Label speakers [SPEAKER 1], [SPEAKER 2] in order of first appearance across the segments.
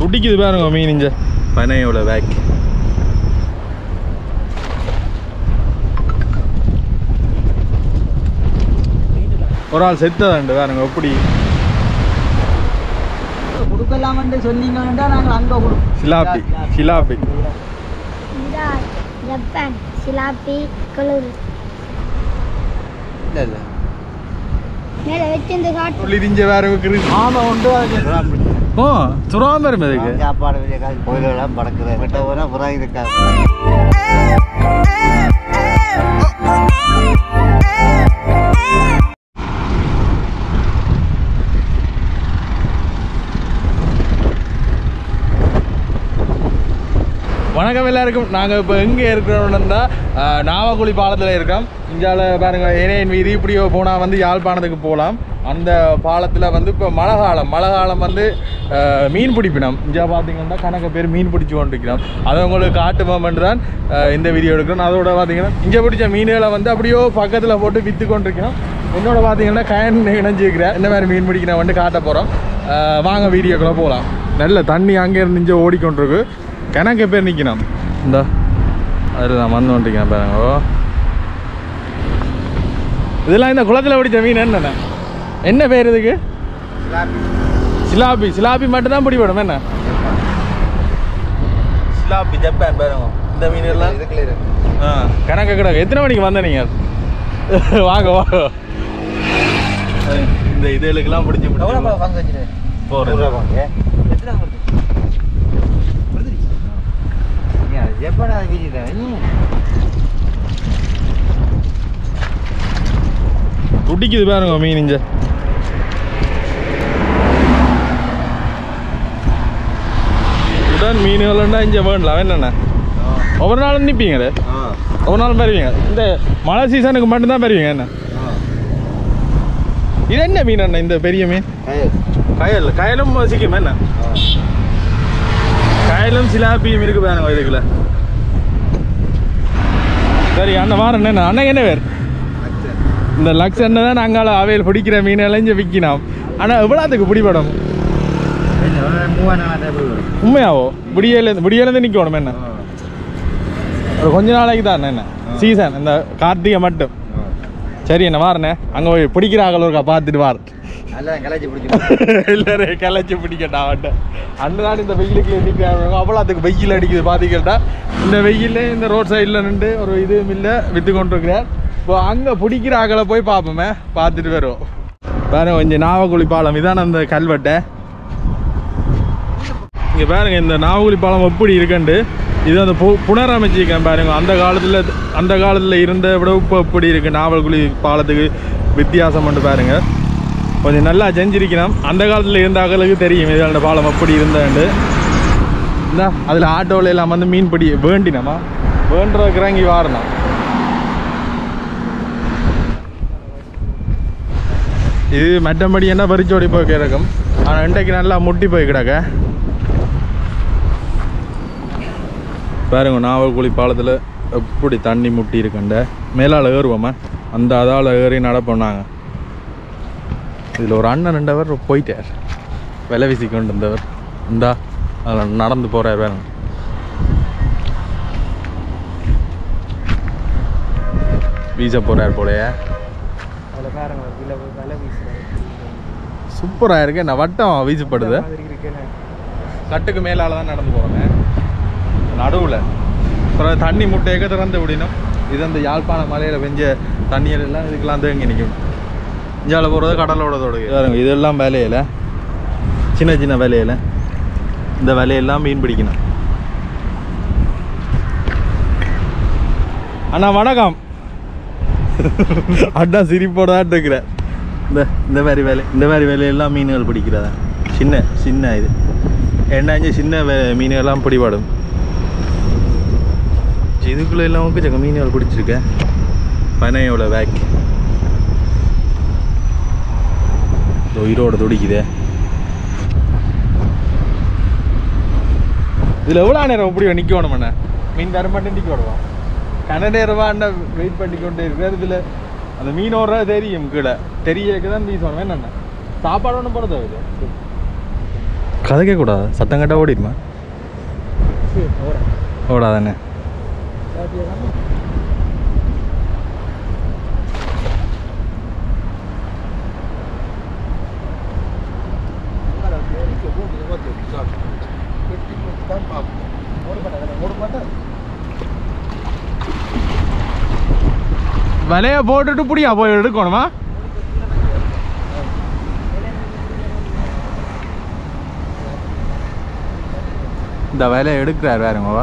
[SPEAKER 1] துடிக்குது பாருங்க மீன் இங்க பனையோட வேக் ஒரு ஆள் செத்ததாண்டு பாருங்க எப்படி
[SPEAKER 2] கொடுக்கலாம்னு சொன்னீங்கன்னா நாங்கள் அங்கே கொடுப்போம்
[SPEAKER 1] சிலாப்பி சிலாப்பி
[SPEAKER 3] இதா ஜப்பான் சிலாப்பி குளூர்
[SPEAKER 2] இல்லை இல்லை
[SPEAKER 3] மேலே வச்சிருந்து காட்டு
[SPEAKER 1] உள்ளிரிஞ்ச வேற வைக்கிறது
[SPEAKER 2] ஆமாம் உண்டு அதுக்கு
[SPEAKER 1] ஓ சுறாம வரும் அதுக்கு
[SPEAKER 2] சாப்பாடு வெளியே காசு கோயிலெல்லாம் பறக்குது விட்ட போனால் புறம் இருக்காது
[SPEAKER 1] வணக்கம் எல்லாருக்கும் நாங்கள் இப்போ எங்கே இருக்கிறோம்னா நாவக்குழி பாலத்தில் இருக்கோம் இந்தியாவில் பாருங்க ஏனேன் வீதி இப்படியோ போனால் வந்து யாழ்ப்பாணத்துக்கு போகலாம் அந்த பாலத்தில் வந்து இப்போ மழை காலம் மழை காலம் வந்து அஹ், மீன் பிடிப்பினம் இந்தியா பார்த்தீங்கன்னா கணக்கு பேர் மீன் பிடிச்சி கொண்டிருக்கிறோம் அதை உங்களுக்கு காட்டுமோமெண்ட் தான் அஹ், இந்த வீடியோ எடுக்கிறோம் அதோட பார்த்தீங்கன்னா இங்கே பிடிச்ச மீன்களை வந்து அப்படியோ பக்கத்தில் போட்டு விற்று கொண்டிருக்கிறோம் என்னோட பார்த்தீங்கன்னா கயன் இணைஞ்சிருக்கிறேன் இந்த மாதிரி மீன் பிடிக்கிறேன் வந்து காட்ட போகிறோம் வாங்க வீடியோக்குள்ளே போகலாம் நல்ல தண்ணி அங்கே இருந்து இங்கே ஓடிக்கொண்டிருக்கு கணக்கு பேர் நிற்கணும் இந்த அதில் நான் வந்து வந்துருக்கேன் பாருங்க ஓ. இதெல்லாம் இந்த குளத்தில் பிடிச்ச மீன் என்னண்ணே என்ன பேர் இதுக்கு சிலாபி சிலாபி மட்டும்தான் பிடிபடும் என்ன சிலாபி ஜப்பான் பாருங்க இந்த மீன் எல்லாம்
[SPEAKER 2] இதுக்குள்ள இருக்கு
[SPEAKER 1] ஆ கணக்கு கிடக்கு எத்தனை மணிக்கு வந்த நீங்கள் வாங்க வாங்க இந்த இதுகளுக்கெல்லாம் பிடிச்சி
[SPEAKER 2] எவ்வளோ
[SPEAKER 1] பிடிச்சி
[SPEAKER 2] பங்கு வச்சுட்டு
[SPEAKER 1] போகிறேன்
[SPEAKER 2] எத்தனை வருது எப்படா வீடிட்டேன்
[SPEAKER 1] துடிக்குது பாருங்க மீன் இங்க உடன் மீன்கள்னா இங்கே வேண்டலாம் என்னண்ணே ஒவ்வொரு நாளும் நிற்பீங்க ஒவ்வொரு நாளும் பெறுவீங்க இந்த மழை சீசனுக்கு மட்டும்தான் பெறுவீங்க என்ன இது என்ன மீன் அண்ணா இந்த பெரிய மீன் கயல் கயலும் சிக்கும் என்ன கயலும் சிலாப்பியும் இருக்கு பாருங்க இதுக்குள்ள சரி அண்ணன் வாரண்ணே என்ன அண்ணன் என்ன பேர் இந்த லக்ஸ் என்ன தான் நாங்கள் அவையில் பிடிக்கிற மீன் எல்லாம் இங்கே விற்கினோம் ஆனால் எவ்வளோத்துக்கு பிடிபடும் உண்மையாவோ விடியல விடியலேருந்து நிற்கணும் என்ன ஒரு கொஞ்ச நாளைக்கு தான் என்ன சீசன் இந்த கார்த்திகை மட்டும் சரி என்ன வாரண்ணே அங்கே போய் பிடிக்கிற ஆகல இருக்கா பார்த்துட்டு வார்
[SPEAKER 2] எல்லாம் கிளச்சி பிடிச்சி
[SPEAKER 1] எல்லாரும் கிளச்சி பிடிக்கட்டா அவன்ட்ட அண்ணன் இந்த வெயிலுக்கு நிற்கிறாங்க அவ்வளோ அதுக்கு வெயில் அடிக்குது பார்த்துக்கிட்டா இந்த வெயில்ல இந்த ரோட் சைடில் நின்று ஒரு இது மில்ல விற்று கொண்டிருக்கிறார் இப்போ அங்கே பிடிக்கிற ஆகலை போய் பார்ப்போமே பார்த்துட்டு வருவோம் பாருங்க கொஞ்சம் நாவக்குழி பாலம் இதான அந்த கல்வெட்டை இங்கே பாருங்க இந்த நாவக்குழி பாலம் எப்படி இருக்குண்டு இது அந்த பு புனரமைச்சிருக்கேன் பாருங்க அந்த காலத்தில் அந்த காலத்தில் இருந்த விட இப்போ எப்படி இருக்கு நாவல்குழி பாலத்துக்கு வித்தியாசம் பண்ணி பாருங்க கொஞ்சம் நல்லா செஞ்சிருக்கணும் அந்த காலத்தில் இருந்த அகலுக்கு தெரியும் இது அந்த பாலம் எப்படி இருந்தாண்டு இந்த அதில் ஆட்டோவில் எல்லாம் வந்து மீன் பிடி வேண்டினமா வேண்டுறதுக்கு இறங்கி வாரணும் இது மற்றபடி என்ன பறிச்சோடி போய் கிடக்கும் ஆனால் இன்றைக்கு நல்லா முட்டி போய் கிடக்க பாருங்க நாவல்குழி பாலத்தில் எப்படி தண்ணி முட்டி இருக்குண்ட மேலால் ஏறுவோமா அந்த அதால் ஏறி நடப்போம் நாங்கள் இதில் ஒரு அண்ணன் ரெண்டவர் போயிட்டார் விலை வீசி கொண்டு வந்தவர் இந்தா அதில் நடந்து போகிறார் வேணும் வீச போகிறார் போலயே
[SPEAKER 2] அதில் பாருங்க விலை விலை வீசுறாரு
[SPEAKER 1] சூப்பராக இருக்கு என்ன வட்டம் வீசப்படுது கட்டுக்கு மேலால தான் நடந்து போகிறோங்க நடுவில் அப்புறம் தண்ணி முட்டையக்க திறந்து விடணும் இது அந்த யாழ்ப்பாண மலையில் பெஞ்ச தண்ணியில் எல்லாம் இதுக்கெல்லாம் தேங்கி நிற்கும் இஞ்சால போகிறது கடலோட தொடங்கு பாருங்க இதெல்லாம் வேலையில் சின்ன சின்ன வேலையில் இந்த வேலையெல்லாம் மீன் பிடிக்கணும் அண்ணா வணக்கம் அண்ணா சிரிப்போட தான் இருக்கிறேன் இந்த இந்த மாதிரி வேலை இந்த மாதிரி வேலையெல்லாம் மீன்கள் பிடிக்கிறதா சின்ன சின்ன இது என்னாச்சு சின்ன வே- மீன்கள்லாம் பிடிபடும் இதுக்குள்ள எல்லாம் கொஞ்சம் மீன்கள் பிடிச்சிருக்கேன் பனையோட வேக் இந்த உயிரோட துடிக்குதே இதில் எவ்வளோ நேரம் இப்படி நிற்கணும் அண்ணா மீன் தர மாட்டேன் நிற்க விடுவோம் கன நேரமா அண்ணா வெயிட் பண்ணி கொண்டே இருக்கிறார் இதில் அந்த மீன் ஓடுறது தெரியும் கீழே தெரியக்கு தான் வீசணும் என்னண்ணா சாப்பாடு ஒன்றும் போட தேவையில்லை கதைக்க கூடாது சத்தம் கட்ட ஓடிடுமா ஓடாதானே விலைய போட்டுட்டு புடியா போய் எடுக்கணுமா இந்த வேலையை எடுக்கிறார் வேறுங்கவா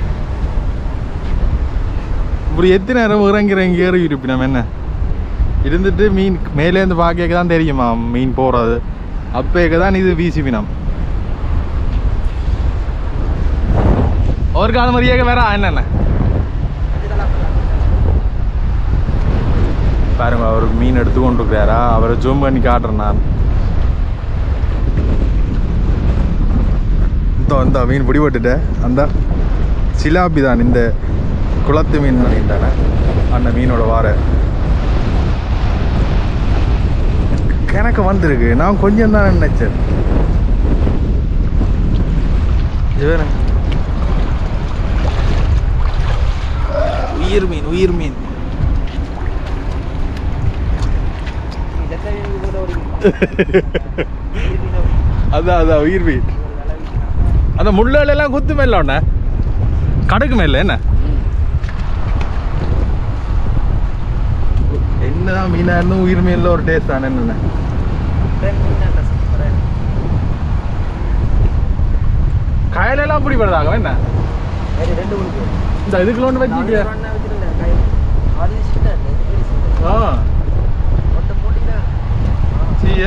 [SPEAKER 1] இப்படி எத்தனை நேரம் இறங்கி இறங்கி ஏறி இருப்பினம் என்ன இருந்துட்டு மீன் மேலேருந்து பார்க்க தான் தெரியுமா மீன் போகிறது அப்பேக்க தான் இது வீசிப்பினம் ஒரு காலம் மாதிரியே வேற என்னென்ன பாருங்க அவர் மீன் எடுத்து கொண்டு இருக்கிறாரா அவரை ஜூம் பண்ணி காட்டுறேன் நான் இந்த அந்த மீன் பிடிபட்டுட்டேன் அந்த சிலாபி தான் இந்த குளத்து மீன் நினைக்கிட்டானே அந்த மீனோட வார எனக்கு வந்திருக்கு நான் கொஞ்சம் தான் நினைச்சேன் இது வேற உயிர் மீன் உயிர் மீன் அதான் அதான் உயிர் மீன் அந்த முள்ளுகள் எல்லாம் குத்து மேல ஒண்ண கடுக்கு மேல என்ன என்னதான் மீனா இருந்தும் உயிர் மீன்ல ஒரு டேஸ்ட் தானே என்ன காயலெல்லாம் பிடிப்படுறாங்க என்ன இந்த இதுக்குள்ள ஒன்று வச்சுக்க ஆ சீய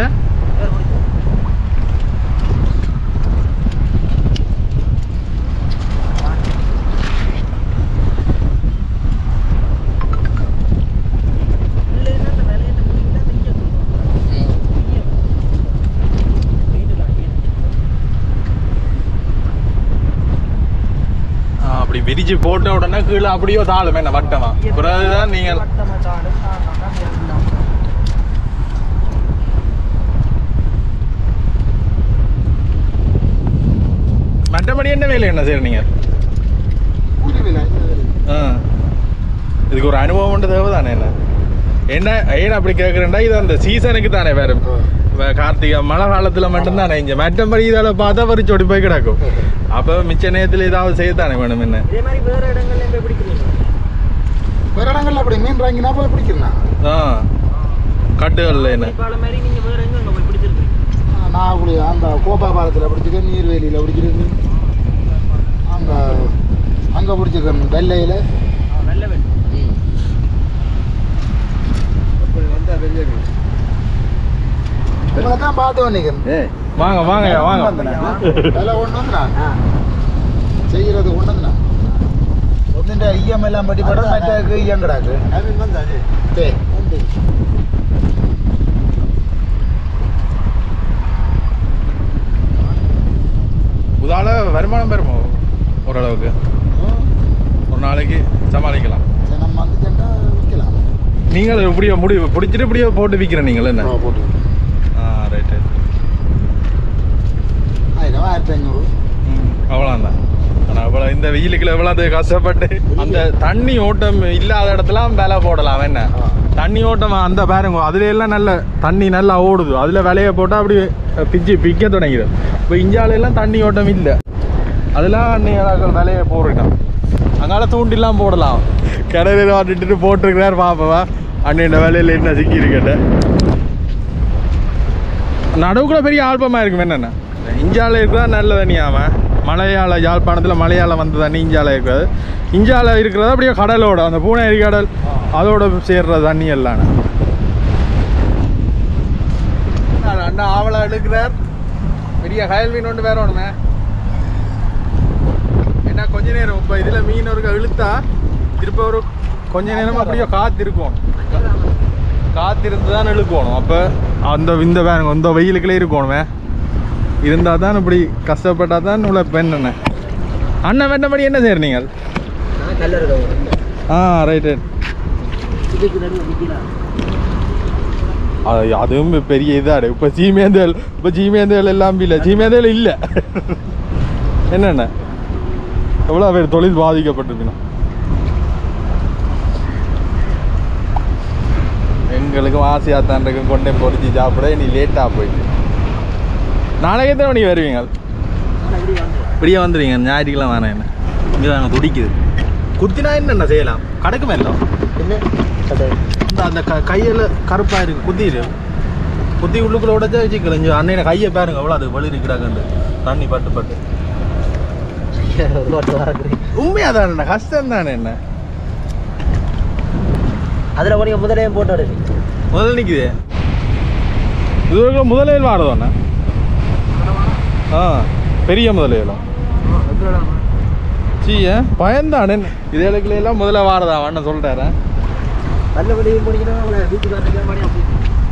[SPEAKER 1] ஆ, அப்படி விரிச்சு போட்ட உடனே கீழே அப்படியோ தாழும் என்ன வட்டமா பிறகுதான் நீங்கள் மற்றபடி என்ன வேலை என்ன செய்யறீங்க ஆ இதுக்கு ஒரு அனுபவம் உண்டு தேவைதானே என்ன என்ன ஏன் அப்படி கேட்குறேன்டா இது அந்த சீசனுக்கு தானே வேற இப்ப கார்த்திகை மழை காலத்தில் மட்டும்தானே இங்கே மற்றபடி இதால் பார்த்தா பறிச்சோடி போய் கிடக்கும் அப்போ மிச்ச நேரத்தில் ஏதாவது செய்யத்தானே வேணும் என்ன
[SPEAKER 4] இதே மாதிரி வேற இடங்கள்ல போய் பிடிக்கிறீங்க
[SPEAKER 2] வேற இடங்கள்ல அப்படி மீன் வாங்கினா போய் பிடிக்கிறேன்
[SPEAKER 1] ஆ கட்டுகள்ல என்ன
[SPEAKER 4] இப்ப மாதிரி நீங்க வேற எங்க போய் பிடிச்சிருக்கீங்க
[SPEAKER 2] நான் அப்படி அந்த கோபா பாலத்தில் பிடிச்சிருக்கேன் நீர்வேலியில் பிடிச்சிருக்கேன் அங்கே அங்கே பிடிச்சிருக்கேன் வெள்ளையில்
[SPEAKER 4] நல்ல வேலை
[SPEAKER 2] உங்களை தான் பார்த்து வந்திருக்கேன்
[SPEAKER 1] வாங்க வாங்க வாங்க
[SPEAKER 2] அதெல்லாம் ஒன்று வந்து நான் செய்கிறது ஒன்று வந்து நான் ஒன்றுன்ற ஈயம் எல்லாம் பட்டி படம் மற்றாக்கு ஈயம் கிடாக்கு சரி
[SPEAKER 1] உதால வருமானம் பெறுமோ ஓரளவுக்கு ஒரு நாளைக்கு சமாளிக்கலாம்
[SPEAKER 2] சரி நம்ம வந்துட்டா விற்கலாம்
[SPEAKER 1] நீங்கள் இப்படியோ முடிவு பிடிச்சிட்டு இப்படியோ போட்டு விற்கிற நீங்கள் என்ன
[SPEAKER 2] போட்டு
[SPEAKER 1] ஆ ரைட் ரைட்
[SPEAKER 2] ஆயிரம் ஆயிரத்தி ஐநூறு
[SPEAKER 1] அவ்வளோதான் ஆனால் அவ்வளோ இந்த வெயிலுக்குள்ள எவ்வளோ கஷ்டப்பட்டு அந்த தண்ணி ஓட்டம் இல்லாத இடத்துலாம் விலை போடலாம் என்ன
[SPEAKER 2] ஆ.
[SPEAKER 1] தண்ணி ஓட்டம் அந்த பாருங்க அதுல எல்லாம் நல்ல தண்ணி நல்லா ஓடுது அதில் விலையை போட்டால் அப்படி பிச்சு பிக்க தொடங்கிடும் இப்போ இந்தியாவில எல்லாம் தண்ணி ஓட்டம் இல்லை அதெல்லாம் அன்னைக்கு விலையை போடுறோம் அங்கால தூண்டிலாம் போடலாம் கடையில் வாட்டிட்டு போட்டிருக்கிறார் பாப்பவா அன்னைய வேலையில் என்ன சிக்கி இருக்கட்ட நடுவுக்குள்ள பெரிய ஆல்பமாக இருக்கும் என்னென்ன இஞ்சால இருக்கிறதா நல்ல தண்ணியாம மலையாள யாழ்ப்பாணத்தில் மலையாள வந்த தண்ணி இஞ்சால இருக்கிறது இஞ்சால இருக்கிறது அப்படியே கடலோட அந்த பூனேரி கடல் அதோட சேர்ற தண்ணி எல்லாம் அண்ணா ஆவலை எடுக்கிறார் பெரிய கயல் மீன் ஒன்று வேற ஒன்றுமே என்ன கொஞ்ச நேரம் இப்போ இதில் மீன் ஒரு இழுத்தா திருப்ப ஒரு கொஞ்ச நேரம் அப்படியே காத்து இருக்கும் காத்திருந்து தான் இழுக்கணும் அப்போ அந்த இந்த வேணுங்க இந்த வெயிலுக்குள்ளே இருக்கணுமே இருந்தால் தான் இப்படி கஷ்டப்பட்டால் தான் உள்ள பெண் என்ன அண்ணன் வேண்டபடி என்ன செய்யற நீங்கள்
[SPEAKER 4] நான் கல்ல இருக்கேன்
[SPEAKER 1] ஆ ரைட் ரைட்
[SPEAKER 4] இதுக்கு நடுவு நிக்கலாம்
[SPEAKER 1] அது அதுவும் பெரிய இதாடு இப்போ சீமேந்தல் இப்போ சீமேந்தல் எல்லாம் இல்லை சீமேந்தல் இல்லை என்னென்ன எவ்வளோ பேர் தொழில் பாதிக்கப்பட்டிருக்கணும் எங்களுக்கும் ஆசையாக தான் இருக்கும் கொண்டே பொறிச்சு சாப்பிட நீ லேட்டாக போயிட்டு நாளைக்கு எத்தனை மணிக்கு வருவீங்க இப்படியே வந்துடுவீங்க ஞாயிற்றுக்கிழமை வேணாம் என்ன இங்கே நாங்கள் துடிக்குது குத்தினா என்னென்ன செய்யலாம் கடக்குமே இல்லை
[SPEAKER 4] என்ன அது
[SPEAKER 1] இந்த அந்த க கையில் கருப்பாக இருக்கு குத்திடு குத்தி உள்ளுக்குள்ள உடச்சா வச்சு கிழிஞ்சு அன்னைய கையை பாருங்க எவ்வளோ அது வெளி இருக்கிறாங்கண்டு தண்ணி பட்டு பட்டு
[SPEAKER 4] ரோட்டு வரக்குறீங்க
[SPEAKER 1] உண்மையாக தானே கஷ்டம் தானே என்ன
[SPEAKER 4] அதில் போனீங்க முதலையும் போட்டு எடுங்க
[SPEAKER 1] முதல்ல நிற்குது இது வரைக்கும் முதலையில் வாடுதோண்ணே ஆ பெரிய முதலையிலும் சீ பயந்தானே இது இடத்துல எல்லாம் முதல்ல வாடுதா அண்ணன் சொல்லிட்டாரேன்
[SPEAKER 4] நல்லபடியும் போனீங்கன்னா அவளை வீட்டுக்கு வரதுக்கு மணி அப்படி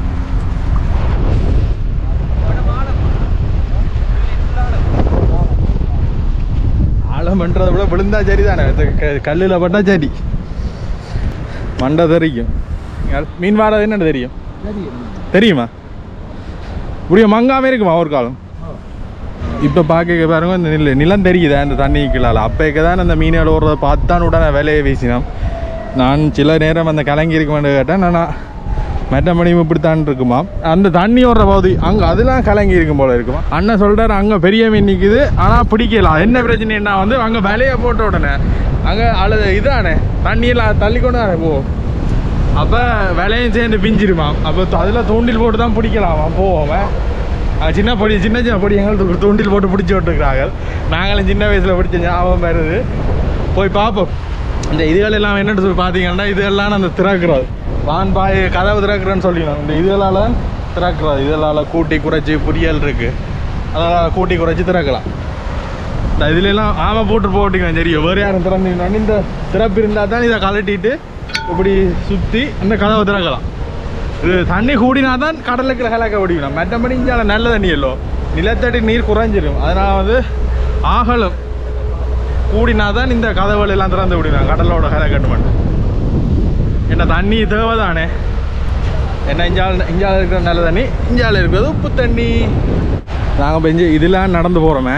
[SPEAKER 1] ஆழம்ன்றதை விட விழுந்தா சரி தானே கல்லில் பட்டா சரி மண்டை தெரிக்கும் மீன் வாடகை என்னன்னு தெரியும் தெரியுமா இப்படியே மங்காம இருக்குமா ஒரு காலம் இப்போ பார்க்க பாருங்க இந்த நில நிலம் தெரியுதா இந்த தண்ணிக்குள்ளால அப்போக்கு தான் அந்த மீன்கள் ஓடுறத பார்த்து தான் உடனே விலையை வீசினோம் நான் சில நேரம் அந்த கலங்கி இருக்குமென்னு கேட்டேன் நான் மெட்டமணியும் இப்படித்தான் இருக்குமா அந்த தண்ணி ஓடுற போது அங்கே அதெல்லாம் கலங்கி இருக்கும் போல இருக்குமா அண்ணன் சொல்கிறார் அங்கே பெரிய மீன் நிற்குது ஆனால் பிடிக்கலாம் என்ன பிரச்சனைன்னா வந்து அங்கே விலையை போட்ட உடனே அங்கே அழுது இதானே தண்ணியெல்லாம் தள்ளி கொண்டு தானே போ அப்போ விலையும் சேர்ந்து பிஞ்சிருமா அப்போ அதில் தூண்டில் போட்டு தான் பிடிக்கலாமா போவோம் அஹ் சின்ன பொடி சின்ன சின்ன பொடி எங்களுக்கு தூண்டில் போட்டு பிடிச்சி விட்டுருக்குறாங்க நாங்களும் சின்ன வயசில் பிடிச்ச ஞாபகம் வருது போய் பார்ப்போம் இந்த இதுகள் எல்லாம் என்னன்னு சொல்லி பார்த்தீங்கன்னா இதெல்லாம் அந்த திறக்கிறது வான் பாய் கதவு திறக்கிறேன்னு சொல்லிக்கணும் இந்த இதுகளால் திறக்கிறது இதெல்லாம் கூட்டி குறைச்சி புரியல் இருக்குது அதனால் கூட்டி குறைச்சி திறக்கலாம் இந்த இதுல எல்லாம் ஆமை போட்டு போட்டுக்கலாம் சரி வேறு யாரும் திறந்தீங்கன்னா இந்த திறப்பு இருந்தால் தான் இதை கலட்டிட்டு இப்படி சுற்றி அந்த கதவை திறக்கலாம் இது தண்ணி கூடினா தான் கடலுக்கு கலக்க முடியும் மற்றபடி இங்கே நல்ல தண்ணி இல்லோ நிலத்தடி நீர் குறைஞ்சிரும் அதனால் வந்து ஆகலும் கூடினா தான் இந்த கதவுகள் எல்லாம் திறந்து விடுவேன் கடலோட கதை கட்டுமன் என்ன தண்ணி தேவை தானே என்ன இஞ்சால் இஞ்சால இருக்கிற நல்ல தண்ணி இஞ்சால இருக்கிறது உப்பு தண்ணி நாங்கள் இப்போ இஞ்சி இதெல்லாம் நடந்து போகிறோமே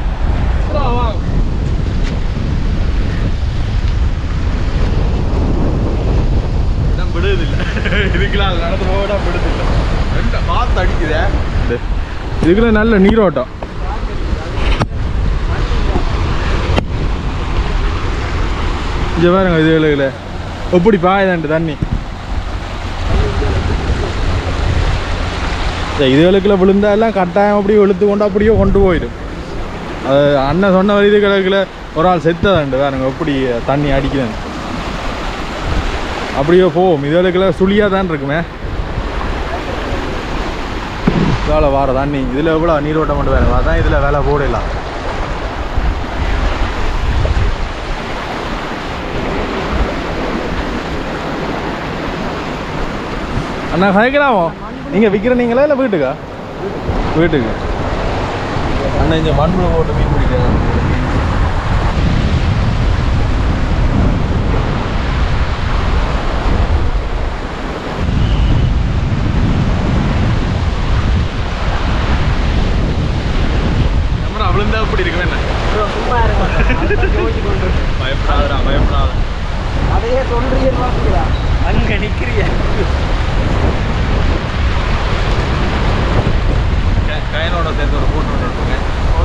[SPEAKER 1] இடம் விடுதில்லை இதுக்கெல்லாம் நடந்து போக விடுதில்லை ரெண்டு காற்று அடிக்குதே இதுக்குள்ள நல்ல நீரோட்டம் இங்கே பாருங்க இதுகளுக்குல எப்படி பாயுதாண்டு தண்ணி இந்த இதுகளுக்குள்ள விழுந்தாலாம் கட்டாயம் அப்படியே இழுத்து கொண்டு அப்படியே கொண்டு போயிடும் அது அண்ணன் சொன்ன வரி இதுகளுக்குள்ள ஒரு ஆள் செத்ததாண்டு பாருங்க எப்படி தண்ணி அடிக்குதுன்னு அப்படியே போவோம் இதுகளுக்குள்ள சுழியாக தான் இருக்குமே வேலை வார தண்ணி இதில் எவ்வளோ நீரோட்டம் மட்டும் வேணும் அதான் இதில் வேலை போடலாம் அண்ணா சைக்கிளாமோ நீங்கள் விற்கிறீங்களா இல்லை வீட்டுக்கா வீட்டுக்கு அண்ணா இங்கே மண்ணில் போட்டு மீன் பிடிக்கிறாங்க கேமரா விழுந்தா அப்படி இருக்குமே என்ன
[SPEAKER 4] சும்மா இருக்கும்
[SPEAKER 1] பயப்படாதடா பயப்படாத
[SPEAKER 4] அதையே சொல்றீங்க பாத்தீங்களா அங்க நிக்கிறிய
[SPEAKER 1] கயனோட சேர்த்து ஒரு ஃபோட்டோ எடுத்துங்க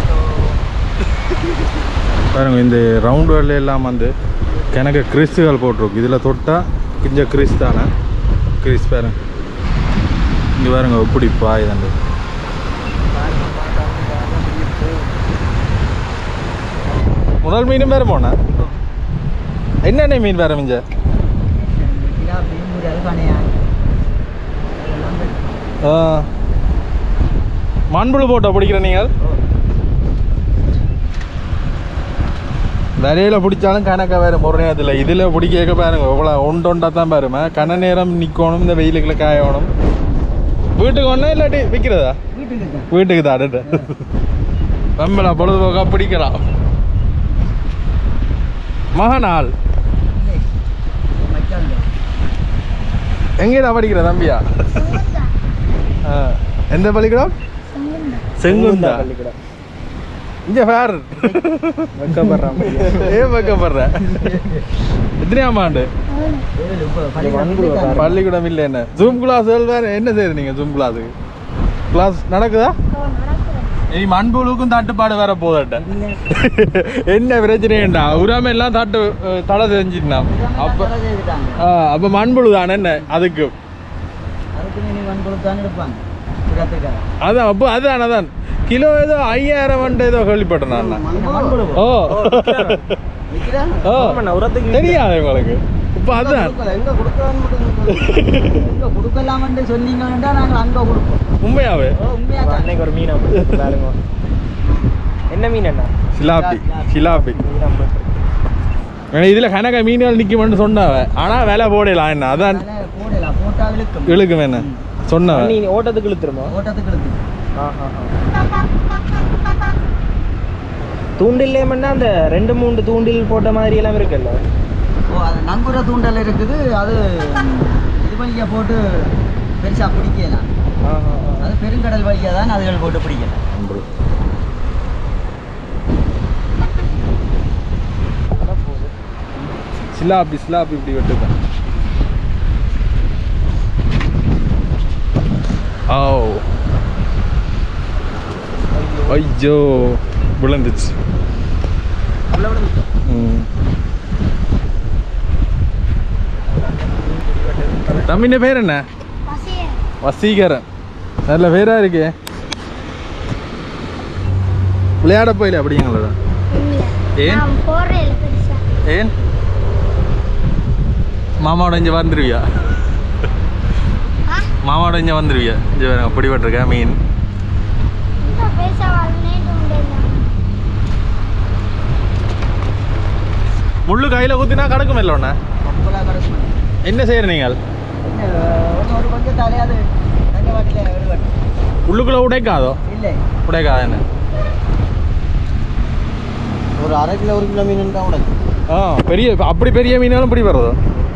[SPEAKER 1] பாருங்க இந்த ரவுண்ட் வேர்ல எல்லாம் வந்து கிணக்கு கிறிஸ்துகள் போட்டிருக்கு இதில் தொட்டால் கிஞ்ச கிறிஸ் தானே கிறிஸ் பாருங்க இங்கே பாருங்க எப்படி பாய் தண்டு முதல் மீனும் வேறு போன என்னென்ன மீன் வேறு மிஞ்ச ஆ. மண்புழு போட்டோ பிடிக்கிற நீங்கள் விலையில பிடிச்சாலும் கணக்க வேறு முறையதில்லை இதில் பிடிக்க பாருங்க எவ்வளோ ஒன்று ஒன்றா தான் பாருங்க கன நேரம் நிற்கணும் இந்த வெயிலுக்குள்ள காயணும் வீட்டுக்கு ஒன்றா இல்லாட்டி விற்கிறதா வீட்டுக்கு தான் அடுத்து வெம்பலா பொழுதுபோக்கா பிடிக்கலாம் மகனாள் எங்கேடா படிக்கிற தம்பியா ஆ. எந்த பள்ளிக்கூடம்
[SPEAKER 3] செங்குந்தா
[SPEAKER 1] செங்குந்தா
[SPEAKER 4] பள்ளிக்கூடம்
[SPEAKER 1] இங்க பார்
[SPEAKER 4] வெக்கப்படுறான்
[SPEAKER 1] ஏன் வைக்கப்படுற எத்தனையாம் ஆண்டு
[SPEAKER 4] பள்ளிக்கூடம்
[SPEAKER 1] பள்ளிக்கூடம் இல்லை என்ன ஜூம் கிளாஸ் வேற என்ன செய்யுது நீங்க ஜூம் கிளாஸுக்கு கிளாஸ் நடக்குதா இனி மண்புழுக்கும் தட்டுப்பாடு வேற போதட்ட என்ன பிரச்சனைண்டா உராம எல்லாம் தட்டு அஹ், தடை செஞ்சிட்டான் அப்ப ஆ, அப்ப மண்புழு தானே என்ன அதுக்கு
[SPEAKER 4] அதுக்கு நீ மண் கொடுத்தான்னு எடுப்பாங்க புறத்துக்காக
[SPEAKER 1] அதான் அப்போ அதான் அதான் கிலோ ஏதோ ஐயாயிரம் வந்து ஏதோ கேள்விப்பட்டேன் நான் ஓ ஓ
[SPEAKER 4] உரத்துக்கு
[SPEAKER 1] தெரியாது உங்களுக்கு இப்போ அதான்
[SPEAKER 4] எங்க கொடுக்கலாம்னு மட்டும் எங்க கொடுக்கலாம்னு சொன்னீங்கன்னா நாங்கள் அங்க கொடுப்போம்
[SPEAKER 1] உண்மையாவே
[SPEAKER 4] உண்மையா அன்னைக்கு ஒரு மீன் பாருங்க என்ன மீன் என்ன
[SPEAKER 1] சிலாப்பி சிலாப்பி இதுல கணக்க மீன்கள் நிக்குமென்னு சொன்னவ ஆனா விலை போடலாம் என்ன அதான்
[SPEAKER 4] போடலாம் போட்டா இழுக்கும்
[SPEAKER 1] இழுக்கும் என்ன சொன்னவ
[SPEAKER 4] நீ ஓட்டத்துக்கு இழுத்துருமா ஓட்டத்துக்கு இழுத்து தூண்டில்லேமன்னா அந்த ரெண்டு மூணு தூண்டில் போட்ட மாதிரி எல்லாம் இருக்குல்ல ஓ அது நங்குர தூண்டல் இருக்குது அது இது வழியா போட்டு பெருசா பிடிக்கலாம் அது பெருங்கடல் வழியா தான் அதுகள் போட்டு பிடிக்கலாம்
[SPEAKER 1] சிலாப்பி சிலாப்பி இப்படி வெட்டுப்பேன் ஓ ஐயோ விழுந்துச்சு ம். தம்பின பேர் என்ன
[SPEAKER 3] பசிய
[SPEAKER 1] வசீகரன் நல்ல பேரா இருக்கே விளையாட போயில அப்படிங்களா
[SPEAKER 3] இல்ல
[SPEAKER 1] ஏன்?
[SPEAKER 3] நான் போடுறேன் பெருசா
[SPEAKER 1] ஏன் மாமாவோட இங்கே வந்துருவியா
[SPEAKER 3] ஆ
[SPEAKER 1] மாமாவோட இங்கே வந்துருவியா இங்கே வேற பிடிபட்டிருக்கேன் மீன்
[SPEAKER 3] இந்த பெருசா வரலேன்னு முடியல
[SPEAKER 1] முள்ளு கையில் குத்தினா கிடக்கும் இல்லை ஒன்று
[SPEAKER 4] கொப்பலா கிடக்கும்
[SPEAKER 1] என்ன செய்யற நீங்கள்
[SPEAKER 4] ஒரு ஒரு கொஞ்சம் தலையாது தங்க வாட்டில் விடுவாட்டு
[SPEAKER 1] உள்ளுக்குள்ளே உடைக்காதோ
[SPEAKER 4] இல்லை
[SPEAKER 1] உடைக்காத என்ன
[SPEAKER 4] ஒரு அரை கிலோ ஒரு கிலோ மீன் தான் உடக்கு
[SPEAKER 1] ஆ பெரிய அப்படி பெரிய மீனாலும் பிடி வர்றதோ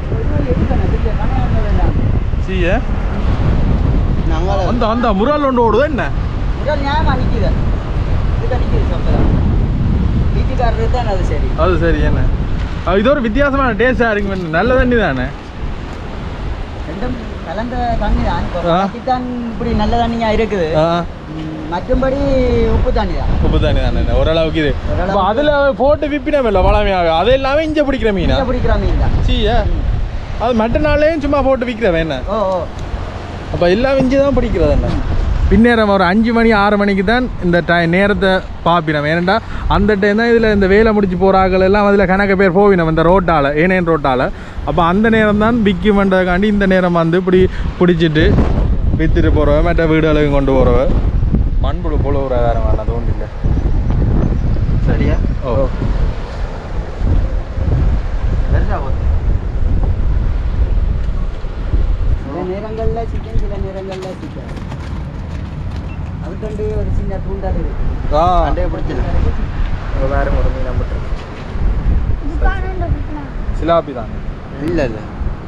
[SPEAKER 1] சீய
[SPEAKER 4] நாங்கள்
[SPEAKER 1] அந்த அந்த முறால் ஒன்று ஓடுதோ என்ன
[SPEAKER 4] முதல் நியாயமாக நிற்கிது இது நிற்கிது சொந்தம் வீட்டுக்காரருக்கு தான் அது சரி
[SPEAKER 1] அது சரி என்ன அஹ் இது ஒரு வித்தியாசமான டேஸ்டாக இருக்கு நல்ல தண்ணி தானே
[SPEAKER 4] ரெண்டும் கலந்த தண்ணி தான் இப்போ
[SPEAKER 1] ஆ.
[SPEAKER 4] தான் இப்படி நல்ல தண்ணியாக இருக்குது
[SPEAKER 1] ஆ
[SPEAKER 4] ம், மற்றும்படி உப்பு தண்ணி தான்
[SPEAKER 1] உப்பு தண்ணி தானே ஓரளவுக்கு இது
[SPEAKER 4] ஓரளவுக்கு.
[SPEAKER 1] இப்போ அதில் போட்டு விப்பினோம் இல்லை வளமையாக அது எல்லாமே இங்கே பிடிக்கிற மீனா
[SPEAKER 4] இங்கே பிடிக்கிற மீன் தான்
[SPEAKER 1] சீய அது மற்ற நாள்லேயும் சும்மா போட்டு விற்கிறவன் என்ன
[SPEAKER 4] ஓ ஓ
[SPEAKER 1] அப்போ எல்லாம் இஞ்சி தான் பிடிக்கிறது என்ன பின்னேரம் ஒரு அஞ்சு மணி ஆறு மணிக்கு தான் இந்த டை நேரத்தை பார்ப்பினோம் ஏனண்டா அந்த டைம் தான் இதில் இந்த வேலை முடிச்சு போகிறாக்கள் எல்லாம் அதில் கணக்கு பேர் போவினோம் இந்த ரோட்டால் ஏனையன் ரோட்டால் அப்போ அந்த நேரம் தான் விற்குமென்றதுக்காண்டி இந்த நேரம் வந்து இப்படி பிடிச்சிட்டு விற்றுட்டு போகிறவ மற்ற வீடுகளுக்கு கொண்டு போகிறவ மண்புழு போல ஒரு வேறு வேணாம் அது ஒன்றும் இல்லை
[SPEAKER 4] சரியா
[SPEAKER 1] ஓ
[SPEAKER 4] பெருசா போகுது சில நேரங்களில் சிக்கன் சில நேரங்களில் சிக்கன் அதுக்கண்டு ஒரு சின்ன தூண்டல் இருக்கு
[SPEAKER 1] ஆ
[SPEAKER 4] அண்டே பிடிச்சல வேற ஒரு மீன் நம்பிட்டு
[SPEAKER 3] இதுக்கான விற்கலாம்
[SPEAKER 1] சிலாப்பி தான்
[SPEAKER 4] இல்லை இல்லை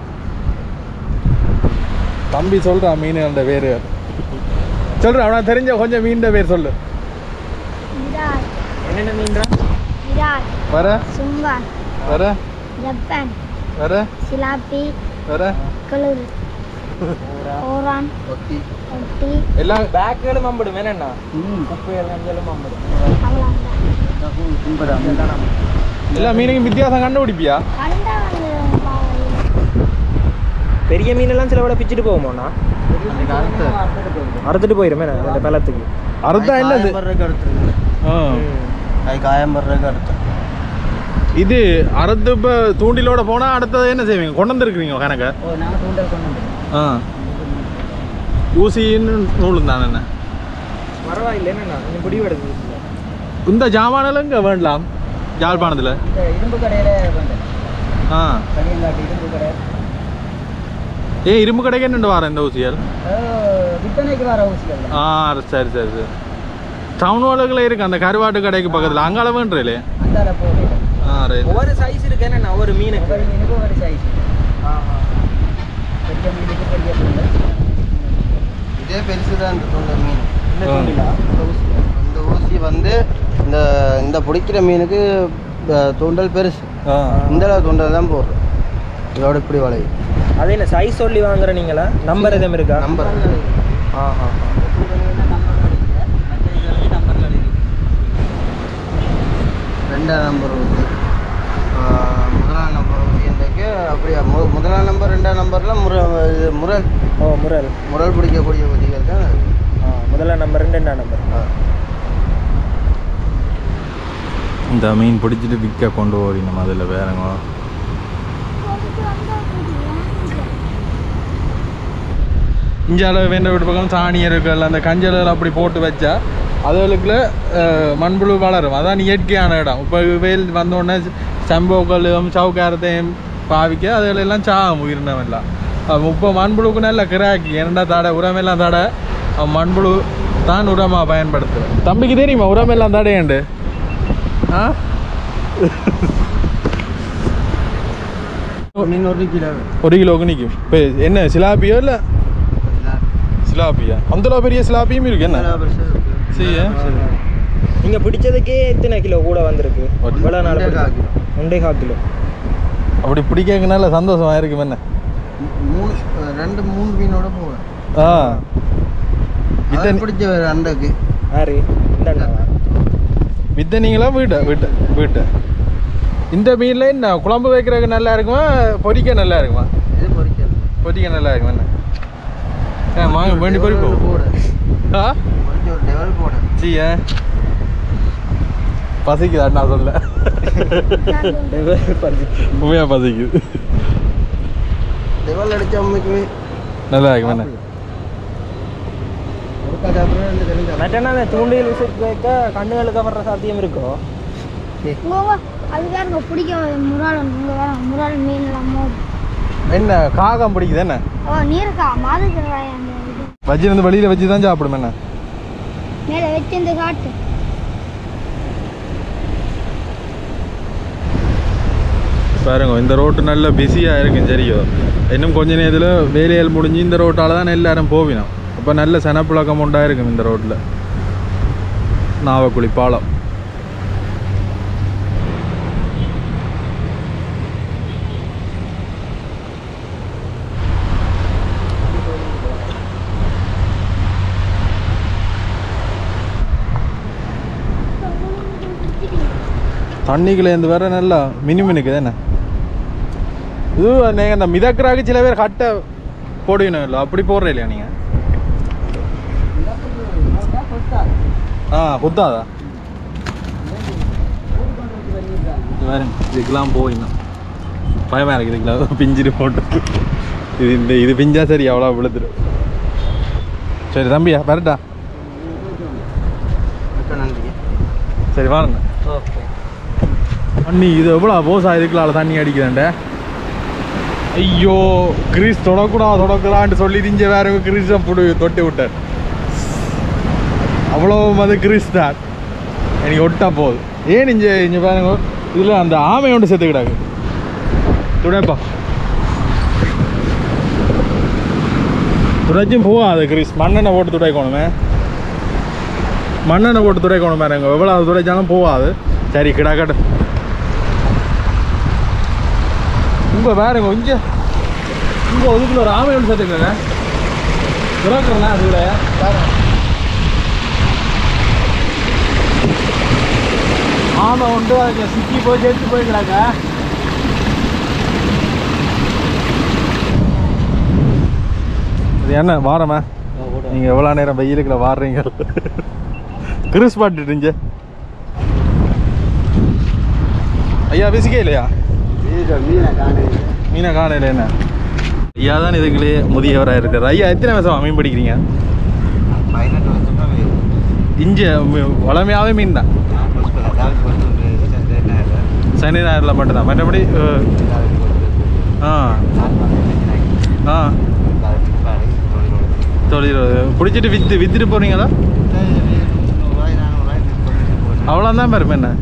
[SPEAKER 1] தம்பி சொல்கிறான் மீன் அந்த பேர் சொல்கிறேன் அவனா தெரிஞ்ச கொஞ்சம் மீன் பேர் சொல்லு
[SPEAKER 3] விராட்
[SPEAKER 4] என்னென்ன மீன்டா
[SPEAKER 3] விராட்
[SPEAKER 1] வர
[SPEAKER 3] சும்பான்
[SPEAKER 1] வர
[SPEAKER 3] ஜப்பான்
[SPEAKER 1] வர
[SPEAKER 3] சிலாப்பி
[SPEAKER 1] வர
[SPEAKER 3] குளூர் ஓரான்
[SPEAKER 4] ஒட்டி
[SPEAKER 3] ஒட்டி
[SPEAKER 1] எல்லாம்
[SPEAKER 4] பேக்குகளும் மம்பிடும் என்னண்ணா குப்பை எல்லாம் மம்பிடும்
[SPEAKER 3] அவ்வளோதான்
[SPEAKER 4] கும்பிடாம
[SPEAKER 1] எல்லா மீனுக்கும் வித்தியாசம் கண்டுபிடிப்பியா
[SPEAKER 3] கண்டா வந்து
[SPEAKER 4] பெரிய மீனெல்லாம் சில விட பிச்சுட்டு போகுமோண்ணா அறுத்துட்டு போயிடும் அந்த பழத்துக்கு
[SPEAKER 1] அறுத்தா என்னது ஆ.
[SPEAKER 4] அது காயம் படுறதுக்கு அறுத்தம்
[SPEAKER 1] இது அறுத்து இப்போ தூண்டிலோட போனா அடுத்தது என்ன செய்வீங்க கொண்டு வந்துருக்குறீங்க கணக்க
[SPEAKER 4] ஓ நாங்கள் தூண்டல் கொண்டு வந்துடுவோம்
[SPEAKER 1] ஆ ஊசின்னு நூலும் தானே என்ன
[SPEAKER 4] பரவாயில்ல என்னண்ணா கொஞ்சம் பிடிவு எடுக்குது
[SPEAKER 1] இந்த ஜாமானெல்லாம் இங்கே வேண்டலாம் யாழ்ப்பாணத்தில்
[SPEAKER 4] இந்த இரும்பு கடையில் பண்ணுறேன்
[SPEAKER 1] ஆ
[SPEAKER 4] கனியங்காட்டு இரும்பு கடை
[SPEAKER 1] ஏன் இரும்பு கடைக்கு என்னண்டு வரேன் இந்த ஊசியால்
[SPEAKER 4] அஹ் விற்பனைக்கு வர ஊசிகள்
[SPEAKER 1] ஆ சரி சரி சரி டவுன் வாளுக்குள்ள இருக்கு அந்த கருவாட்டு கடைக்கு பக்கத்தில் அங்கால வேண்டுறே
[SPEAKER 4] அந்தால போகிறேன்
[SPEAKER 1] ஆ ரைட்
[SPEAKER 4] ஒவ்வொரு சைஸ் இருக்கு என்னண்ணா ஒவ்வொரு மீனுக்கு ஒவ்வொரு மீனுக்கு ஒவ்வொரு சைஸ் பெரிய மீனுக்கு பெரிய மீன் இதே பெருசு தான் இந்த தூண்டல் மீன்
[SPEAKER 1] இந்த தூண்டிலா?
[SPEAKER 4] இந்த ஊசி வந்து இந்த இந்த பிடிக்கிற மீனுக்கு அஹ், தூண்டல் பெருசு
[SPEAKER 1] ஆ
[SPEAKER 4] இந்த அளவு தூண்டல் தான் போடுறோம் இதோட இப்படி வளையும்
[SPEAKER 5] அது என்ன சைஸ் சொல்லி வாங்குற நீங்களா நம்பர் எதுவும் இருக்கா
[SPEAKER 4] நம்பர்
[SPEAKER 5] ஆஹா
[SPEAKER 4] ரெண்டாம் நம்பர் ஊசி ஆஹ், முதலாம் நம்பர் ஊசி என்றைக்கு அப்படியே மு முதலாம் நம்பர் ரெண்டாம் நம்பரில் முர இது முரல்
[SPEAKER 5] ஓ முரல்
[SPEAKER 4] முரல் பிடிக்கக்கூடிய ஊசிகள் தான் அது.
[SPEAKER 5] ஆ முதல்ல நம்பர் ரெண்டாம் நம்பர்
[SPEAKER 4] ஆ.
[SPEAKER 1] இந்த மீன் பிடிச்சிட்டு விற்க கொண்டு போறி நம்ம அதில் வேறங்க இஞ்சால வேண்ட வீட்டு பக்கம் சாணியர்கள் அந்த கஞ்சல் அப்படி போட்டு வச்சா அதுகளுக்குள்ள அஹ், மண்புழு வளரும் அதான் இயற்கையான இடம் இப்போ வெயில் வந்தோடனே சம்போக்களும் சவுக்காரத்தையும் பாவிக்க அதுகளெல்லாம் சாகும் உயிரினமெல்லாம் இப்போ மண்புழுக்கு நல்ல கிராக்கி என்னடா தடை உரமெல்லாம் தடை அஹ், மண்புழு தான் உரமாக பயன்படுத்துவேன் தம்பிக்கு தெரியுமா உரமெல்லாம் தடையண்டு ஆ
[SPEAKER 4] மீன் ஒரு கிலோ
[SPEAKER 1] ஒரு கிலோக்கு நிற்கும் இப்போ என்ன சிலாப்பியோ இல்லை சிலாப்பியா அந்த பெரிய சிலாப்பியும் இருக்கு என்ன சரி
[SPEAKER 5] நீங்க பிடிச்சதுக்கே எத்தனை கிலோ கூட வந்திருக்கு
[SPEAKER 1] ஒரு-
[SPEAKER 5] இவ்வளோ நாள்
[SPEAKER 4] ஒன்றே கால் கிலோ.
[SPEAKER 5] ஒன்றே கால் கிலோ
[SPEAKER 1] அப்படி பிடிக்க நல்ல சந்தோஷமா இருக்கும் என்ன
[SPEAKER 4] மூணு அஹ், ரெண்டு மூணு மீனோட போவேன்
[SPEAKER 1] ஆ
[SPEAKER 4] அதை
[SPEAKER 1] வித்த
[SPEAKER 4] பிடிச்ச ஒரு அண்டைக்கு
[SPEAKER 5] ஆறு இந்த அண்ணாவா?
[SPEAKER 1] வித்த நீங்களா வீட்டை வீட்டை வீட்டை இந்த மீனில் என்ன குழம்பு வைக்கிறதுக்கு நல்லா இருக்குமா பொரிக்க நல்லா இருக்குமா
[SPEAKER 4] இது பொறிக்கல்
[SPEAKER 1] பொரிக்க நல்லா இருக்குமா என்ன ஏ வாங்க வேண்டி பொரிப்போம்
[SPEAKER 4] போட
[SPEAKER 1] ஆ
[SPEAKER 4] பொறிச்சு ஒரு டெவல் போட
[SPEAKER 1] சீய பசிக்குது அண்ணா சொல்ல
[SPEAKER 5] பறிச்சு.
[SPEAKER 1] உண்மையாக பசிக்குது
[SPEAKER 4] டெவல் அடிச்ச அம்மைக்குமே
[SPEAKER 1] நல்லா இருக்கும் என்ன
[SPEAKER 4] ஒரு கதை அப்புறம் ரெண்டு தெரிஞ்ச
[SPEAKER 5] மற்றனா அந்த தூண்டில் விசிட் வைக்க கண்ணுகளுக்கு வர்ற சாத்தியம் இருக்கோ
[SPEAKER 3] உங்க அது வேற பிடிக்க முறால் உங்க வேற முறால் மீன் எல்லாம் மோது
[SPEAKER 1] என்ன காகம் பிடிக்குது என்ன
[SPEAKER 3] ஓ நீருக்கா மாது அந்த இது
[SPEAKER 1] வச்சிருந்து வெளியில் வச்சு தான் சாப்பிடும் என்ன
[SPEAKER 3] மேலே வச்சு இந்த காட்டு
[SPEAKER 1] பாருங்க இந்த ரோட்டு நல்ல பிஸியாக இருக்கும் சரியோ இன்னும் கொஞ்ச நேரத்தில் வேலைகள் முடிஞ்சு இந்த ரோட்டால் தான் எல்லாரும் போவினோம் அப்போ நல்ல சனப்புழக்கம் உண்டாக இருக்கும் இந்த ரோட்டில் நாவக்குழி பாலம் தண்ணிக்குள்ளேருந்து வேற நல்லா மினுமினுக்குது என்ன இது நீங்கள் இந்த மிதக்கிறாக்கு சில பேர் கட்டை போடுவீங்க இல்லை அப்படி போடுற இல்லையா நீங்கள் ஆ குத்தாதா இது வேற இதுக்கெல்லாம் போயிடணும் பயமாக இருக்குது இதுக்கெல்லாம் பிஞ்சிட்டு போட்டு இது இந்த இது பிஞ்சா சரி அவ்வளோ விழுத்துடும் சரி தம்பியா வரட்டா
[SPEAKER 4] மிக்க நன்றி
[SPEAKER 1] சரி வாருங்க
[SPEAKER 4] ஓகே
[SPEAKER 1] தண்ணி இது எவ்வளோ போசா இதுக்குள்ள தண்ணி அடிக்குதாண்ட ஐயோ கிரீஸ் தொடக்கூடாது தொடக்கூடான்னு சொல்லி திஞ்ச வேற கிரீஸை புடு தொட்டி விட்டார் அவ்வளோ அது கிரீஸ் தான் எனக்கு ஒட்டா போகுது ஏன் இஞ்ச இங்க பாருங்க இதில் அந்த ஆமை ஒன்று செத்துக்கிடாது துடைப்பா துடைச்சும் போகாது கிரீஸ் மண்ணெண்ணெய் போட்டு துடைக்கணுமே மண்ணெண்ணெய் போட்டு துடைக்கணும் பாருங்க எவ்வளோ துடைச்சாலும் போகாது சரி கிடாக்கட்டு உங்க பாருங்க இங்க இங்க ஒதுக்குள்ள ஒரு ஆமை ஒன்று சேர்த்துக்கங்க துறக்கிறேன்னா அதுல ஆமை உண்டு அதுக்கு சிக்கி போய் சேர்த்து போய்க்கிறாங்க இது என்ன வாரமா நீங்க எவ்வளோ நேரம் வெயிலுக்குள்ள வாடுறீங்க கிறிஸ் பாட்டுட்டுங்க ஐயா விசிக்கே இல்லையா
[SPEAKER 4] மீனை காணுது
[SPEAKER 1] மீனை காணையில் என்ன ஐயா தான் இதுக்குள்ளே முதியவராக இருக்கார் ஐயா எத்தனை வருஷம் மீன் பிடிக்கிறீங்க
[SPEAKER 4] பதினெட்டு வருஷமா
[SPEAKER 1] இங்கே வளமையாகவே மீன் தான் சனி ஞாயிறில் மட்டும்தான் மற்றபடி அஹ், ஆ ஆ தொழில் பிடிச்சிட்டு விற்று விற்றுட்டு போகிறீங்களா அவ்வளோதான் பாருப்ப என்ன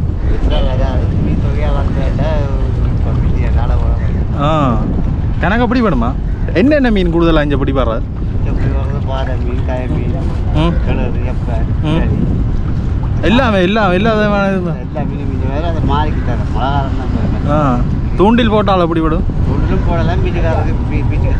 [SPEAKER 1] ஆ கணக்கு அப்படி வேணுமா என்னென்ன மீன் கூடுதலாக இங்கே பிடி பாடுற
[SPEAKER 4] பாறை மீன் கய மீன்
[SPEAKER 1] ம்
[SPEAKER 4] கிணறு எப்ப
[SPEAKER 1] ம். எல்லாமே எல்லாம் எல்லா விதமான இதுதான்.
[SPEAKER 4] எல்லா மீன் மீன் வேறு அதை மாறிக்கு தரேன் மழை காலம் தான் போய்
[SPEAKER 1] ஆ தூண்டில் போட்டால் அப்படி விடும்
[SPEAKER 4] ஒன்றும் போடலாம் மீட்டுக்காரருக்கு மீ மீட்டு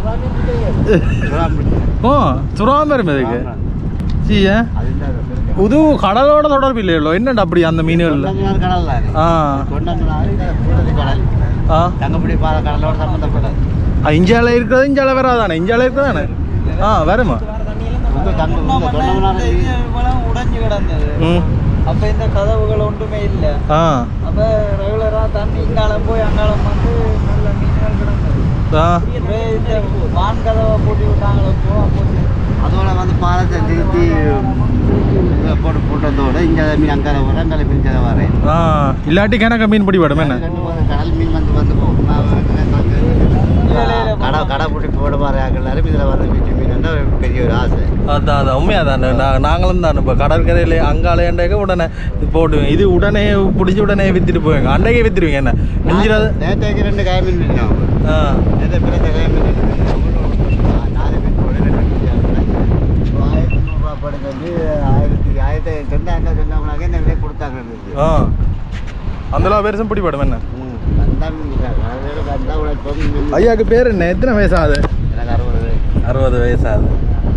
[SPEAKER 1] ஓ சுறாம வரும் இதுக்கு சீ ஏன்
[SPEAKER 4] அதுதான்
[SPEAKER 1] புது கடலோட தொடர்பு இல்லையோ என்னடா அப்படி அந்த மீன்கள்ல
[SPEAKER 4] கொண்டமனார் கடல் தானே
[SPEAKER 1] ஆ
[SPEAKER 4] கொண்டமனார் பூரதி கடல்
[SPEAKER 1] ஆ
[SPEAKER 4] தங்கப்படி பாறை கடலோட சம்மந்தப்படாது
[SPEAKER 1] ஆ, இஞ்சால இருக்கிறது இஞ்சால வராதானே இஞ்சால இருக்கிறதானே ஆ வருமா
[SPEAKER 4] இந்த தங்க இந்த கொண்டமனார்
[SPEAKER 5] உடைஞ்சு கிடந்தது
[SPEAKER 1] ம்
[SPEAKER 5] அப்ப இந்த கதவுகள் ஒன்றுமே இல்ல
[SPEAKER 1] ஆ
[SPEAKER 5] அப்ப ரெகுலரா தண்ணி இங்காலம் போய் அங்காலம் வந்து நல்ல மீன்கள் கிடந்தது
[SPEAKER 1] ஆ
[SPEAKER 5] இப்ப இந்த வான் கதவை போட்டு விட்டாங்களோ பூரா போட்டு
[SPEAKER 4] அதோட வந்து பாலத்தை திருத்தி இதை போட்டு போட்டதோட இங்கே மீன் அங்கே வர அங்கே மீன் கதை வரேன்
[SPEAKER 1] ஆ இல்லாட்டி கிணக்க மீன் பிடி படும் என்ன
[SPEAKER 4] ரெண்டு மூணு கடல் மீன் வந்து வந்து போகும் நான் வந்து கடை கடை போட்டு போட மாதிரி எல்லாரும் இதில் வந்து வீட்டு மீன் வந்து ஒரு பெரிய ஒரு ஆசை
[SPEAKER 1] அதான் அதான் உண்மையாக தானே நான் நாங்களும் தான் இப்போ கடற்கரையில் அங்காலையண்டாக்க உடனே போடுவேன் இது உடனே பிடிச்சி உடனே வித்துட்டு போவேங்க அண்டைக்கே வித்துருவீங்க என்ன நெஞ்சிடாத
[SPEAKER 4] நேற்றைக்கு ரெண்டு காய மீன் விட்டோம்
[SPEAKER 1] ஆ
[SPEAKER 4] நேற்று பிறந்த காய மீன் நாலு மீன் போட ரெண்டு மீன் ஆயிரத்தி நூறுரூவா படுங்க வந்து ஆயிரத்தி ஆயிரத்தி சொன்னாங்க சொன்னாங்கனாக்க என்ன விலை கொடுத்தாங்க இருந்துச்சு.
[SPEAKER 1] ஆ அந்தளவு பெருசும் பிடி படும் என்ன
[SPEAKER 4] ம் கந்தா மீன் அதாவது கந்தா உழைப்பு மீன்
[SPEAKER 1] ஐயாக்கு பேர் என்ன எத்தனை வயசாகுது
[SPEAKER 4] எனக்கு அறுபது
[SPEAKER 1] அறுபது வயசாகுது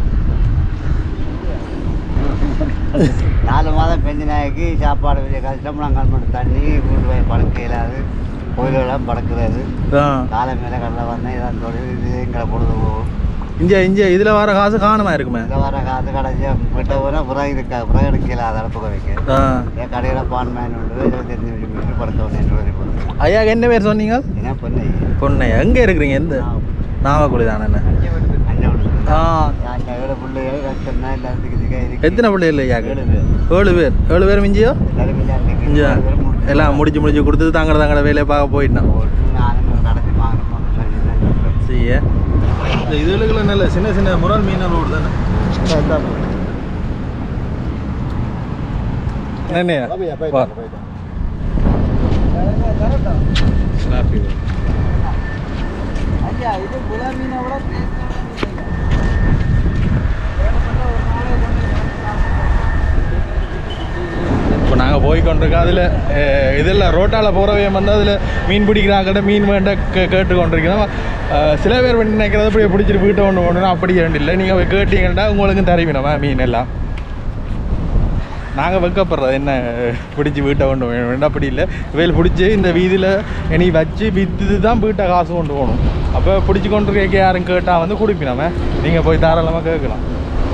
[SPEAKER 4] நாலு மாதம் பெஞ்ச நாய்க்கு சாப்பாடு வெளியே கஷ்டம் நாங்கள் மட்டும் தண்ணி கொண்டு போய் படுக்க இயலாது கோயிலெல்லாம் பறக்கிறது
[SPEAKER 1] ஆ
[SPEAKER 4] காலை மேலே கடலை வந்தேன் இதான் தொழில் இது எங்களை பொழுது போகும்
[SPEAKER 1] இங்கே இங்கே இதில் வர காசு காணுமா இருக்குமே
[SPEAKER 4] இந்த வர காசு கடைசி விட்ட போனால் புறம் இருக்கா புறம் எடுக்கல அதை அடுப்பு வைக்க
[SPEAKER 1] ஆ
[SPEAKER 4] என் கடையில் பான் மேன் உண்டு இருபத்தஞ்சு நிமிஷம் மீட்டு படுத்த உடனே எட்டு வரை போடுறேன்
[SPEAKER 1] ஐயாக்கு என்ன பேர் சொன்னீங்க
[SPEAKER 4] ஏன்னா பொண்ணு
[SPEAKER 1] பொண்ணை எங்கே இருக்கிறீங்க எந்த நாமக்குழி தானே என்ன
[SPEAKER 4] அண்ணன் ஒன்று
[SPEAKER 1] ஆ
[SPEAKER 4] நான் ஏழு பிள்ளைகள் கஷ்டம்னா எல்லாத்துக்கு இதுக்காக இருக்கு
[SPEAKER 1] எத்தனை பிள்ளைகள் ஐயாக்கு
[SPEAKER 4] ஏழு பேர்
[SPEAKER 1] ஏழு பேர் ஏழு பேர் மிஞ்சியோ
[SPEAKER 4] எல்லாரும் இங்கே இருக்கு.
[SPEAKER 1] இங்கே
[SPEAKER 4] ஏழு பேர் முடிச்சு
[SPEAKER 1] எல்லாம் முடிச்சு முடிச்சு கொடுத்து தாங்கட தாங்கட வேலையை பார்க்க போயிட்டான்
[SPEAKER 4] போட்டு நானும் கடைசி வாங்கணும் சொல்லி தான் சொல்றேன்.
[SPEAKER 1] செய்ய இந்த இதுகளுக்குள்ள நல்ல சின்ன சின்ன முரல் மீனல் ஓடு தானே என்னையா வா
[SPEAKER 5] ஐயா இது புல மீனை விட
[SPEAKER 1] இப்போ நாங்கள் போய் கொண்டிருக்கோம் அதில் இதில் ரோட்டால் போகிறவே வந்து அதில் மீன் பிடிக்கிறாங்கிட்ட மீன் வேண்ட கே கேட்டு கொண்டிருக்கிறோம் அஹ், சில பேர் வந்து நினைக்கிறது அப்படியே பிடிச்சிட்டு வீட்டை ஒன்று ஒன்று அப்படி இல்லை நீங்கள் போய் கேட்டீங்கன்னா உங்களுக்கும் தருவினமா மீன் எல்லாம் நாங்கள் வைக்கப்படுறது என்ன பிடிச்சி வீட்டை கொண்டு வேணும் அப்படி இல்லை வேல் பிடிச்சி இந்த வீதியில் இனி வச்சு விற்று தான் வீட்டை காசு கொண்டு போகணும் அப்போ பிடிச்சி கொண்டு இருக்க யாரும் கேட்டால் வந்து குடிப்பினாம நீங்கள் போய் தாராளமாக கேட்கலாம்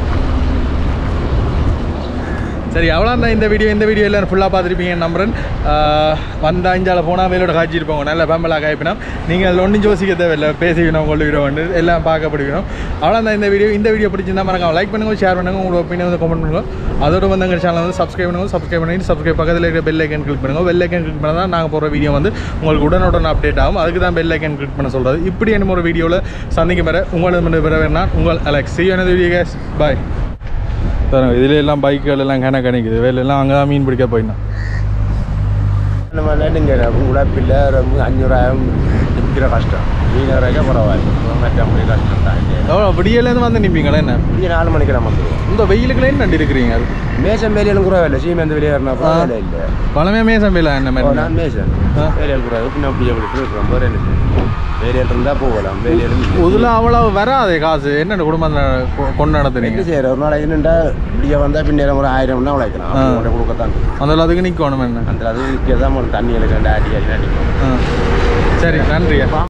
[SPEAKER 1] சரி அவ்வளோ தான் இந்த வீடியோ இந்த வீடியோ எல்லாம் ஃபுல்லாக பார்த்துருப்பீங்கன்னு நம்புறேன் ஆஹ் வந்தா இஞ்சால போனால் வேலோட காய்ச்சி இருப்பாங்க நல்ல பெம்பலாக காய்ப்பினோம் நீங்கள் அதில் ஒன்றும் யோசிக்க தேவையில்லை பேசிக்கணும் கொள்ளுகிறோம் வந்து எல்லாம் பார்க்கப்படுகிறோம் அவ்வளோ தான் இந்த வீடியோ இந்த வீடியோ பிடிச்சிருந்தா மறக்காம லைக் பண்ணுங்க ஷேர் பண்ணுங்க உங்களோட ஒப்பீனியன் வந்து கமெண்ட் பண்ணுங்க அதோட வந்து எங்கள் சேனல் வந்து சப்ஸ்கிரைப் பண்ணுங்க சப்ஸ்கிரைப் பண்ணிட்டு சப்ஸ்கிரைப் பக்கத்தில் இருக்கிற பெல் ஐக்கன் கிளிக் பண்ணுங்க பெல் ஐக்கன் கிளிக் பண்ணால் தான் நாங்கள் போகிற வீடியோ வந்து உங்களுக்கு உடனுடன் அப்டேட் ஆகும் அதுக்கு தான் பெல் ஐக்கன் கிளிக் பண்ண சொல்கிறது இப்படி என்ன ஒரு வீடியோவில் சந்திக்கும் வர உங்களது பிறகு நான் உங்கள் அலெக்ஸ் சி எனது வீடியோ கேஸ் பாய் பாருங்க இதுல எல்லாம் பைக்குகள் எல்லாம் கணக்கு கிடைக்குது வேலை எல்லாம் அங்கே தான் மீன் பிடிக்க போயிடணும்
[SPEAKER 2] நம்ம நடுங்கிற உழைப்பில் ரொம்ப அஞ்சூறாயிரம் நிற்கிற கஷ்டம் மீனவரைக்க பரவாயில்ல மற்ற மொழி கஷ்டம் தான்
[SPEAKER 1] எவ்வளோ விடியலேருந்து வந்து நிற்பீங்களா என்ன
[SPEAKER 2] இங்கே நாலு மணிக்கு நம்ம வந்துடுவோம்
[SPEAKER 1] இந்த வெயிலுக்குள்ள என்ன இருக்கிறீங்க அது
[SPEAKER 2] மேசன் வேலையிலும் குறவே இல்லை சீமெந்து வெளியேறினா கூட வேலை இல்லை
[SPEAKER 1] பழமே மேசம் வேலை என்ன
[SPEAKER 2] ஓ,
[SPEAKER 1] மாதிரி
[SPEAKER 2] நான் மேசன்
[SPEAKER 1] ஆ.
[SPEAKER 2] வேலையில் குறவு பின்ன அப்படி அப்படி இருக்கிறோம் வேறு என்ன வேலையில் இருந்தால் போகலாம் வேலையில்
[SPEAKER 1] இதில் அவ்வளோ வராதே காசு என்ன குடும்பம் கொ- கொண்டு நடத்துறீங்க
[SPEAKER 2] என்ன செய்யற ஒரு நாளைக்கு நின்றா இப்படியே வந்தால் பின்னேரம் ஒரு ஆயிரம்னா உழைக்கலாம்
[SPEAKER 1] ஆ.
[SPEAKER 2] அவங்க கொடுக்கத்தான்
[SPEAKER 1] அந்த அதுக்கு நிற்கணும் என்ன
[SPEAKER 2] அந்த அது விற்க தான் தண்ணி எடுக்க ஆட்டி ஆட்டி அடிக்கும்
[SPEAKER 1] ஆ. சரி நன்றி